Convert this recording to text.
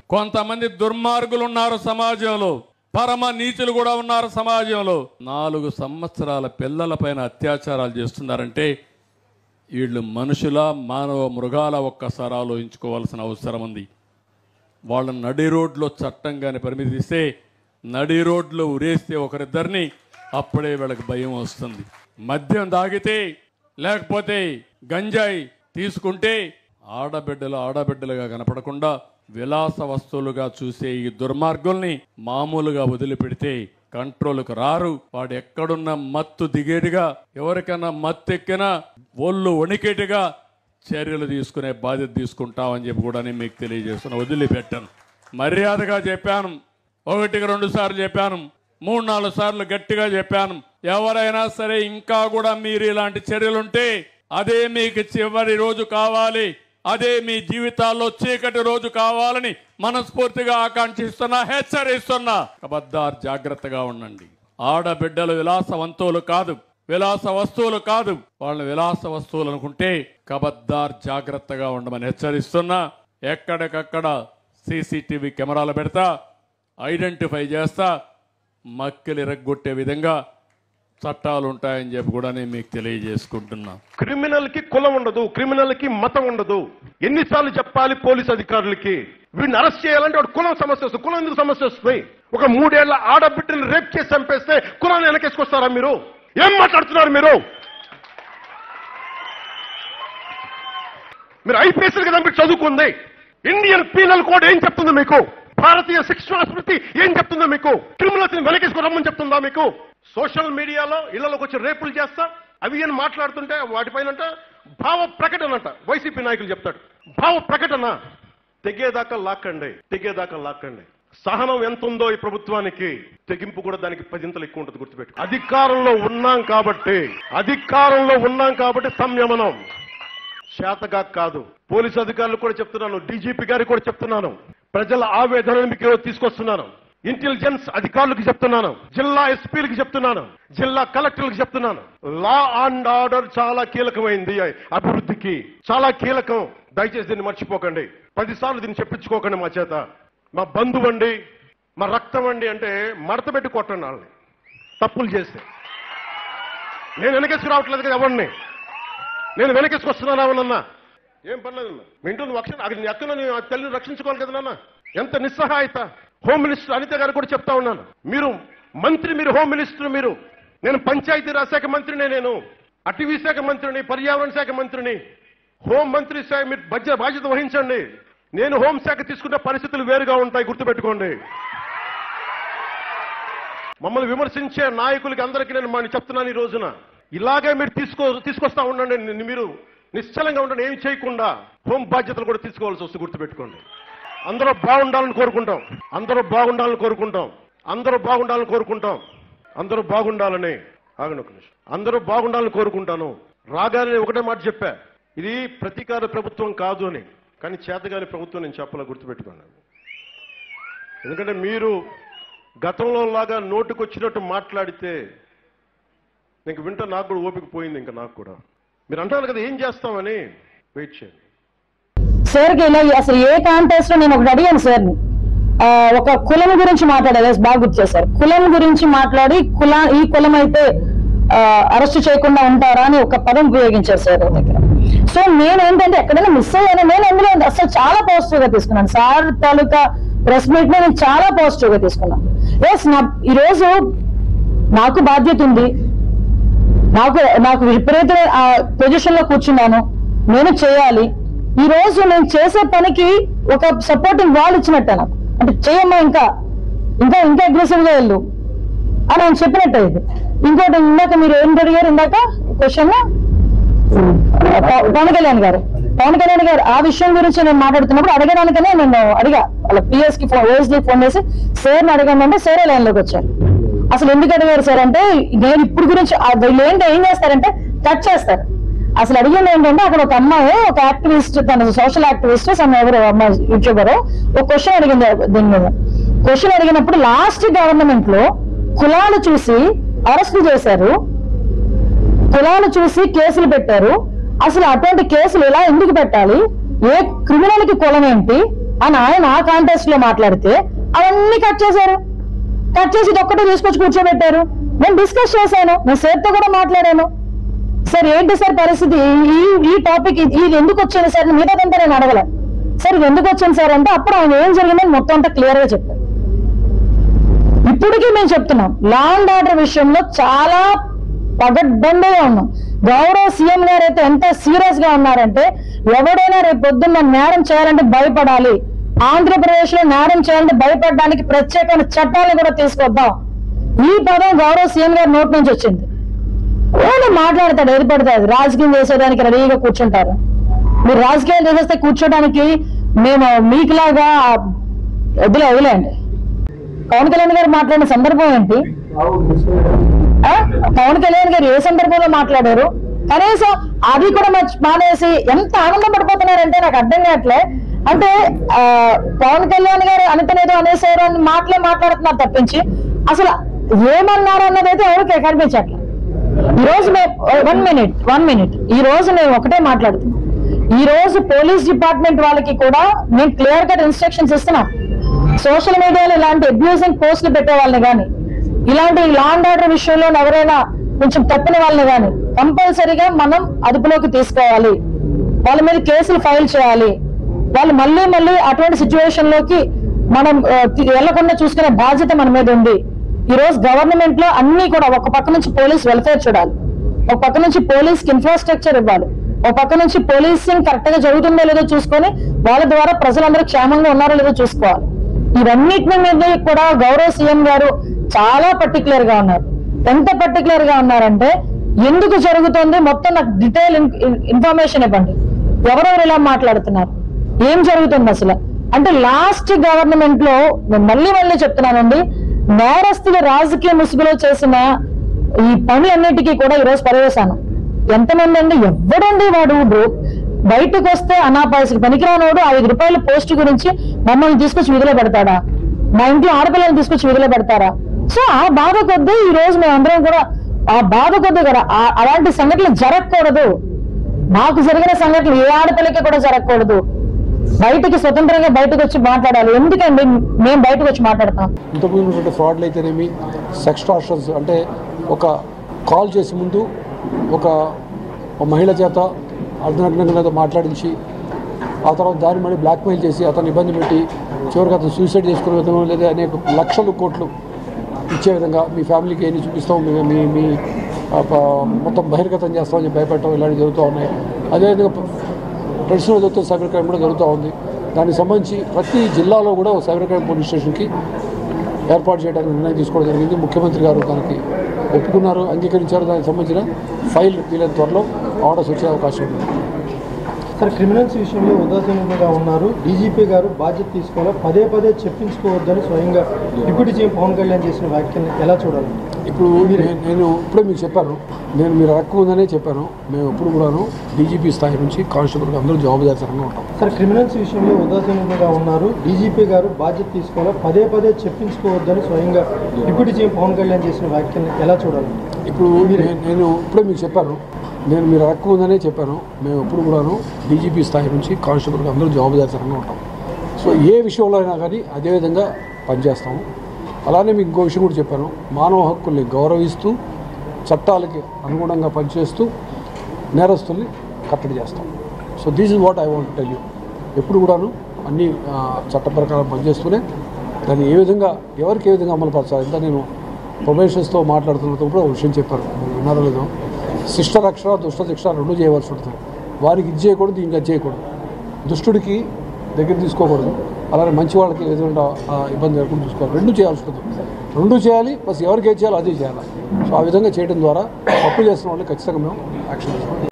కొంతమంది దుర్మార్గులు ఉన్నారు సమాజంలో పరమ నీచులు కూడా ఉన్నారు సమాజంలో నాలుగు సంవత్సరాల పిల్లలపైన అత్యాచారాలు చేస్తున్నారంటే వీళ్ళు మనుషుల మానవ మృగాల ఒక్కసారి ఆలోచించుకోవాల్సిన అవసరం ఉంది వాళ్ళ నడి రోడ్లో చట్టం కానీ పరిమితి ఇస్తే నడి రోడ్లో ఉరేస్తే ఒకరిద్దరిని అప్పుడే వీళ్ళకి భయం వస్తుంది మద్యం తాగితే లేకపోతే గంజాయి తీసుకుంటే ఆడబిడ్డలు ఆడబిడ్డలుగా కనపడకుండా విలాస వస్తువులుగా చూసే ఈ దుర్మార్గుల్ని మామూలుగా వదిలిపెడితే కంట్రోల్కు రారు వాడు ఎక్కడున్న మత్తు దిగేటిగా ఎవరికైనా మత్తు ఎక్కినా ఒళ్ళు వణికేటిగా చర్యలు తీసుకునే బాధ్యత తీసుకుంటామని చెప్పి కూడా నేను మీకు తెలియజేస్తున్నా వదిలిపెట్టాను మర్యాదగా చెప్పాను ఒకటికి రెండు సార్లు చెప్పాను మూడు నాలుగు సార్లు గట్టిగా చెప్పాను ఎవరైనా సరే ఇంకా కూడా మీరు ఇలాంటి చర్యలుంటే అదే మీకు చివరి రోజు కావాలి అదే మీ జీవితాల్లో చీకటి రోజు కావాలని మనస్ఫూర్తిగా ఆకాంక్షిస్తున్నా హెచ్చరిస్తున్నా అబద్ధార్ జాగ్రత్తగా ఉండండి ఆడబిడ్డలు విలాసవంతువులు కాదు విలాస వస్తువులు కాదు వాళ్ళని విలాస వస్తువులు అనుకుంటే కబద్దార్ జాగ్రత్తగా ఉండమని హెచ్చరిస్తున్నా ఎక్కడికక్కడ సీసీటీవీ కెమెరాలు పెడతా ఐడెంటిఫై చేస్తా మక్కిలి రెగ్గొట్టే విధంగా చట్టాలు ఉంటాయని చెప్పి కూడా నేను మీకు తెలియజేసుకుంటున్నా క్రిమినల్ కి కులం ఉండదు క్రిమినల్ కి మతం ఉండదు ఎన్నిసార్లు చెప్పాలి పోలీస్ అధికారులకి వీడిని అరెస్ట్ చేయాలంటే వాడు కులం సమస్య వస్తుంది కులం ఎందుకు సమస్య వస్తుంది ఒక మూడేళ్ల ఆడబిడ్డని రేప్ చేసి చంపేస్తే కులాన్ని వెనకేసుకొస్తారా మీరు ఏం మాట్లాడుతున్నారు మీరు మీరు ఐపీఎస్ కదా మీరు చదువుకుంది ఇండియన్ పీనల్ కోడ్ ఏం చెప్తుంది మీకు భారతీయ శిక్షణ స్మృతి ఏం చెప్తుందో మీకు క్రిమినల్స్ వెనకేసుకు రమ్మని చెప్తుందా మీకు సోషల్ మీడియాలో ఇళ్లలోకి వచ్చి రేపులు చేస్తా అవి అని మాట్లాడుతుంటే వాటిపైనంట భావ ప్రకటన అంట వైసీపీ నాయకులు చెప్తాడు భావ ప్రకటన తెగేదాకా లాక్కండి తెగేదాకా లాక్కండి సహనం ఎంత ఉందో ఈ ప్రభుత్వానికి తెగింపు కూడా దానికి పదింతలు ఎక్కువ ఉంటుంది గుర్తుపెట్టు అధికారంలో ఉన్నాం కాబట్టి అధికారంలో ఉన్నాం కాబట్టి సంయమనం చేతగా కాదు పోలీసు అధికారులు కూడా చెప్తున్నాను డీజీపీ గారికి కూడా చెప్తున్నాను ప్రజల ఆవేదనను మీకు ఈరోజు తీసుకొస్తున్నాను ఇంటెలిజెన్స్ అధికారులకు చెప్తున్నాను జిల్లా ఎస్పీలకు చెప్తున్నాను జిల్లా కలెక్టర్లకు చెప్తున్నాను లా అండ్ ఆర్డర్ చాలా కీలకమైంది అభివృద్ధికి చాలా కీలకం దయచేసి దీన్ని మర్చిపోకండి పదిసార్లు దీన్ని చెప్పించుకోకండి మా చేత మా బంధువు అండి మా రక్తం అండి అంటే మడత పెట్టి కొట్టండి వాళ్ళని తప్పులు చేస్తే నేను వెనకేసి రావట్లేదు కదా ఎవరిని నేను వెనకేసుకొస్తున్నానా అవునన్నా ఏం పర్లేదన్నా మీ ఇంట్లో నువ్వు రక్షణ అది నీ అక్కను నీ తల్లిని రక్షించుకోవాలి కదా నాన్న ఎంత నిస్సహాయత హోమ్ మినిస్టర్ అనిత గారు కూడా చెప్తా ఉన్నాను మీరు మంత్రి మీరు హోమ్ మినిస్టర్ మీరు నేను పంచాయతీరాజ్ శాఖ మంత్రినే నేను అటవీ శాఖ మంత్రిని పర్యావరణ శాఖ మంత్రిని హోం మంత్రి శాఖ మీరు బడ్జెట్ బాధ్యత వహించండి నేను హోంశాఖ తీసుకున్న పరిస్థితులు వేరుగా ఉంటాయి గుర్తుపెట్టుకోండి మమ్మల్ని విమర్శించే నాయకులకి అందరికీ నేను మన చెప్తున్నాను ఈ రోజున ఇలాగే మీరు తీసుకో తీసుకొస్తా ఉండండి ని- మీరు నిశ్చలంగా ఉండండి ఏమి చేయకుండా హోం బాధ్యతలు కూడా తీసుకోవాల్సి వస్తుంది గుర్తుపెట్టుకోండి అందరూ బాగుండాలని కోరుకుంటాం అందరూ బాగుండాలని కోరుకుంటాం అందరూ బాగుండాలని కోరుకుంటాం అందరూ బాగుండాలని ఆగండి ఒక నిమిషం అందరూ బాగుండాలని కోరుకుంటాను రాగానే ఒకటే మాట చెప్పా ఇది ప్రతీకార ప్రభుత్వం కాదు అని కానీ చేతగాని ప్రభుత్వం నేను చెప్పాల గుర్తుపెట్టుకోండి ఎందుకంటే మీరు గతంలో లాగా నోటుకొచ్చినట్టు మాట్లాడితే ఇంక వింట నాకు కూడా ఓపిక పోయింది ఇంకా నాకు కూడా మీరు అంటారు కదా ఏం చేస్తామని వెయిట్ చేయండి సార్కి ఇలా అసలు ఏ కాంటెస్ట్ లో నేను ఒకటి అడిగాను సార్ ఒక కులం గురించి మాట్లాడారు బాగా గుర్తు చేశారు కులం గురించి మాట్లాడి కుల ఈ కులం అయితే అరెస్ట్ చేయకుండా ఉంటారా అని ఒక పదం ఉపయోగించారు సార్ దగ్గర సో నేను ఏంటంటే ఎక్కడైనా మిస్ అయ్యాను నేను అందులో అసలు చాలా పాజిటివ్ గా తీసుకున్నాను సార్ తాలూకా ప్రెస్ మీట్ నేను చాలా పాజిటివ్ గా తీసుకున్నాను ఎస్ నా ఈరోజు నాకు బాధ్యత ఉంది నాకు నాకు విపరీత పొజిషన్ లో కూర్చున్నాను నేను చేయాలి ఈ రోజు నేను చేసే పనికి ఒక సపోర్టింగ్ వాల్ ఇచ్చినట్టే నాకు అంటే చేయమ్మా ఇంకా ఇంకా ఇంకా అగ్రెసివ్ గా వెళ్ళు అని ఆయన చెప్పినట్టు ఇది ఇంకోటి ఇందాక మీరు ఏం అడిగారు ఇందాక క్వశ్చన్ పవన్ కళ్యాణ్ గారు పవన్ కళ్యాణ్ గారు ఆ విషయం గురించి నేను మాట్లాడుతున్నప్పుడు అడగడానికనే నేను అడిగా వాళ్ళ పిఎస్ కి ఫోన్ ఓఎస్డీ ఫోన్ చేసి సార్ అడగండి అంటే సారే లైన్ లోకి వచ్చారు అసలు ఎందుకు అడిగారు సార్ అంటే నేను ఇప్పుడు గురించి ఆ వీళ్ళు ఏంటో ఏం చేస్తారంటే కట్ చేస్తారు అసలు అడిగింది ఏంటంటే అక్కడ ఒక అమ్మాయి ఒక యాక్టివిస్ట్ తన సోషల్ యాక్టివిస్ట్ సమ్ ఎవరు అమ్మాయి యూట్యూబర్ ఒక క్వశ్చన్ అడిగింది దీని మీద క్వశ్చన్ అడిగినప్పుడు లాస్ట్ గవర్నమెంట్ లో కులాలు చూసి అరెస్ట్ చేశారు కులాలు చూసి కేసులు పెట్టారు అసలు అటువంటి కేసులు ఎలా ఎందుకు పెట్టాలి ఏ క్రిమినల్ కి కులం ఏంటి అని ఆయన ఆ కాంటెస్ట్ లో మాట్లాడితే అవన్నీ కట్ చేశారు కట్ చేసి ఇది ఒక్కటే తీసుకొచ్చి కూర్చోబెట్టారు నేను డిస్కస్ చేశాను నేను సార్ తో కూడా మాట్లాడాను సార్ ఏంటి సార్ పరిస్థితి ఈ ఈ టాపిక్ ఇది ఇది ఎందుకు వచ్చింది సార్ మిగతాదంతా నేను అడగల సార్ ఇది ఎందుకు వచ్చింది సార్ అంటే అప్పుడు ఆయన ఏం జరిగిందని మొత్తం అంతా క్లియర్ గా చెప్పారు ఇప్పటికీ మేము చెప్తున్నాం లా అండ్ ఆర్డర్ విషయంలో చాలా పగడ్బందీగా ఉన్నాం గౌరవ సీఎం గారు అయితే ఎంత సీరియస్ గా ఉన్నారంటే ఎవడైనా రేపు పొద్దున్న నేరం చేయాలంటే భయపడాలి ఆంధ్రప్రదేశ్ లో నేరం చేయాలంటే భయపడడానికి ప్రత్యేకమైన చట్టాలను కూడా తీసుకొద్దాం ఈ పదం గౌరవ సీఎం గారి నోటి నుంచి వచ్చింది ఏదో మాట్లాడతాడు ఏది పడితే అది రాజకీయం చేసేదానికి రెడీగా కూర్చుంటారు మీరు రాజకీయాలు చేసేస్తే కూర్చోడానికి మేము మీకులాగా వదిలే వదిలేండి పవన్ కళ్యాణ్ గారు మాట్లాడిన సందర్భం ఏంటి ఆ? పవన్ కళ్యాణ్ గారు ఏ సందర్భంలో మాట్లాడారు కనీసం అది కూడా మర్చి మానేసి ఎంత ఆనందపడిపోతున్నారంటే నాకు అర్థం కావట్లే అంటే ఆ, పవన్ కళ్యాణ్ గారు అనితనేదో అనేసారు అని మాటలే మాట్లాడుతున్నారు తప్పించి అసలు ఏమన్నారు అన్నది అయితే ఎవరికి కనిపించట్లేదు ఈ రోజు వన్ మినిట్ వన్ మినిట్ ఈ రోజు నేను ఒకటే మాట్లాడుతున్నాను ఈ రోజు పోలీస్ డిపార్ట్మెంట్ వాళ్ళకి కూడా నేను క్లియర్ కట్ ఇన్స్ట్రక్షన్స్ ఇస్తున్నాం సోషల్ మీడియాలో ఇలాంటి అబ్యూజింగ్ పోస్టులు పెట్టే వాళ్ళని కానీ ఇలాంటి లా అండ్ ఆర్డర్ విషయంలో ఎవరైనా కొంచెం తప్పిన వాళ్ళని కానీ కంపల్సరీగా మనం అదుపులోకి తీసుకోవాలి వాళ్ళ మీద కేసులు ఫైల్ చేయాలి వాళ్ళు మళ్ళీ మళ్ళీ అటువంటి సిచ్యువేషన్ లోకి మనం ఆ, తి- వెళ్లకుండా చూసుకునే బాధ్యత మన మీద ఉంది ఈ రోజు గవర్నమెంట్ లో అన్ని కూడా ఒక పక్క నుంచి పోలీస్ వెల్ఫేర్ చూడాలి ఒక పక్క నుంచి పోలీస్ కి ఇన్ఫ్రాస్ట్రక్చర్ ఇవ్వాలి ఒక పక్క నుంచి పోలీసింగ్ కరెక్ట్ గా జరుగుతుందో లేదో చూసుకొని వాళ్ళ ద్వారా ప్రజలందరూ క్షేమంగా ఉన్నారో లేదో చూసుకోవాలి ఇవన్నిటి మీద కూడా గౌరవ సీఎం గారు చాలా పర్టికులర్ గా ఉన్నారు ఎంత పర్టికులర్ గా ఉన్నారంటే ఎందుకు జరుగుతుంది మొత్తం నాకు డీటెయిల్ ఇన్ఫర్మేషన్ ఇవ్వండి ఎవరెవరు ఇలా మాట్లాడుతున్నారు ఏం జరుగుతుంది అసలు అంటే లాస్ట్ గవర్నమెంట్ లో నేను మళ్ళీ మళ్ళీ చెప్తున్నానండి నేరస్తులు రాజకీయ ముసుగులో చేసిన ఈ పనులన్నిటికీ కూడా ఈరోజు పర్యవేశాను ఎంతమంది అండి ఎవడండి వాడు బ్రో- బయటకు వస్తే అనాపాయసకి పనికిరానోడు ఐదు రూపాయల పోస్ట్ గురించి మమ్మల్ని తీసుకొచ్చి విధిలో పెడతాడా మా ఇంట్లో ఆడపిల్లల్ని తీసుకొచ్చి విధిలో పెడతారా సో ఆ బాధ కొద్దీ ఈ రోజు మేమందరం కూడా ఆ బాధ కొద్దీ కూడా ఆ- అలాంటి సంఘటనలు జరగకూడదు మాకు జరిగిన సంఘటనలు ఏ ఆడపిల్లకి కూడా జరగకూడదు బయటికి స్వతంత్రంగా బయటకు వచ్చి మాట్లాడాలి ఎందుకండి మేము బయటకు వచ్చి మాట్లాడతాం ఇంతకుముందు ఉన్నటువంటి ఫ్రాడ్లు అయితేనేమి సెక్స్ట్రాషన్స్ అంటే ఒక కాల్ చేసే ముందు ఒక ఒక మహిళ చేత అర్ధనగ్నంగా ఏదో మాట్లాడించి ఆ తర్వాత దాన్ని మళ్ళీ బ్లాక్మెయిల్ చేసి అతను ఇబ్బంది పెట్టి చివరికి అతను సూసైడ్ చేసుకునే విధంగా లేదా అనేక లక్షలు కోట్లు ఇచ్చే విధంగా మీ ఫ్యామిలీకి ఎన్ని చూపిస్తాం మీ మీ మీ ఆ, ప- మొత్తం బహిర్గతం చేస్తామని చెప్పి భయపెట్టడం ఇలాంటివి జరుగుతూ ఉన్నాయి అదేవిధంగా ట్రెడిషనల్ దొరికితే సైబర్ క్రైమ్ కూడా జరుగుతూ ఉంది దానికి సంబంధించి ప్రతి జిల్లాలో కూడా ఒక సైబర్ క్రైమ్ పోలీస్ స్టేషన్కి ఏర్పాటు చేయడానికి నిర్ణయం తీసుకోవడం జరిగింది ముఖ్యమంత్రి గారు దానికి ఒప్పుకున్నారు అంగీకరించారు దానికి సంబంధించిన ఫైల్ వీళ్ళ త్వరలో ఆర్డర్స్ వచ్చే అవకాశం ఉంది సార్ క్రిమినల్స్ విషయంలో ఉదాసీనంగా ఉన్నారు డీజీపీ గారు బాధ్యత తీసుకోవాలి పదే పదే చెప్పించుకోవద్దని స్వయంగా డిప్యూటీ సీఎం పవన్ కళ్యాణ్ చేసిన వ్యాఖ్యల్ని ఎలా చూడాలి ఇప్పుడు నేను నేను ఇప్పుడే మీకు చెప్పాను నేను మీరు అడగకుందనే చెప్పాను మేము ఎప్పుడు కూడాను డీజీపీ స్థాయి నుంచి కానిస్టేబుల్ అందరూ జవాబుదారీతనంగా ఉంటాం సార్ క్రిమినల్స్ విషయంలో ఉదాసీనంగా ఉన్నారు డీజీపీ గారు బాధ్యత తీసుకోవాలి పదే పదే చెప్పించుకోవద్దని స్వయంగా డిప్యూటీ సీఎం పవన్ కళ్యాణ్ చేసిన వ్యాఖ్యల్ని ఎలా చూడాలి ఇప్పుడు నేను నేను ఇప్పుడే మీకు చెప్పాను నేను మీరు అడగకుందనే చెప్పాను మేము ఎప్పుడు కూడాను డీజీపీ స్థాయి నుంచి కానిస్టేబుల్ అందరూ జవాబుదారీతనంగా ఉంటాం సో ఏ విషయంలో అయినా కానీ అదేవిధంగా పనిచేస్తాము అలానే మీకు ఇంకో విషయం కూడా చెప్పాను మానవ హక్కుల్ని గౌరవిస్తూ చట్టాలకి అనుగుణంగా పనిచేస్తూ నేరస్తుల్ని కట్టడి చేస్తాం so this is what I want tell you ఎప్పుడు కూడాను అన్ని ఆ, చట్ట ప్రకారం పనిచేస్తూనే దాన్ని ఏ విధంగా ఎవరికి ఏ విధంగా అమలు పరచాలి ఇంత నేను ప్రొబేషన్స్తో మాట్లాడుతున్నప్పుడు కూడా ఒక విషయం చెప్పారు మీరు విన్నారో లేదో శిష్ట రక్షణ దుష్ట శిక్ష రెండు చేయవలసి ఉంటుంది వారికి ఇది చేయకూడదు దీనికి అది చేయకూడదు దుష్టుడికి దగ్గర తీసుకోకూడదు అలానే మంచి వాళ్ళకి ఎదురుగా ఇబ్బంది లేకుండా చూసుకోవాలి రెండు చేయాల్సి ఉంటుంది రెండు చేయాలి ప్లస్ ఎవరికి ఏది చేయాలో అదే చేయాలి సో ఆ విధంగా చేయడం ద్వారా తప్పు చేస్తున్న వాళ్ళకి ఖచ్చితంగా మేము యాక్షన్ తీసుకోవాలి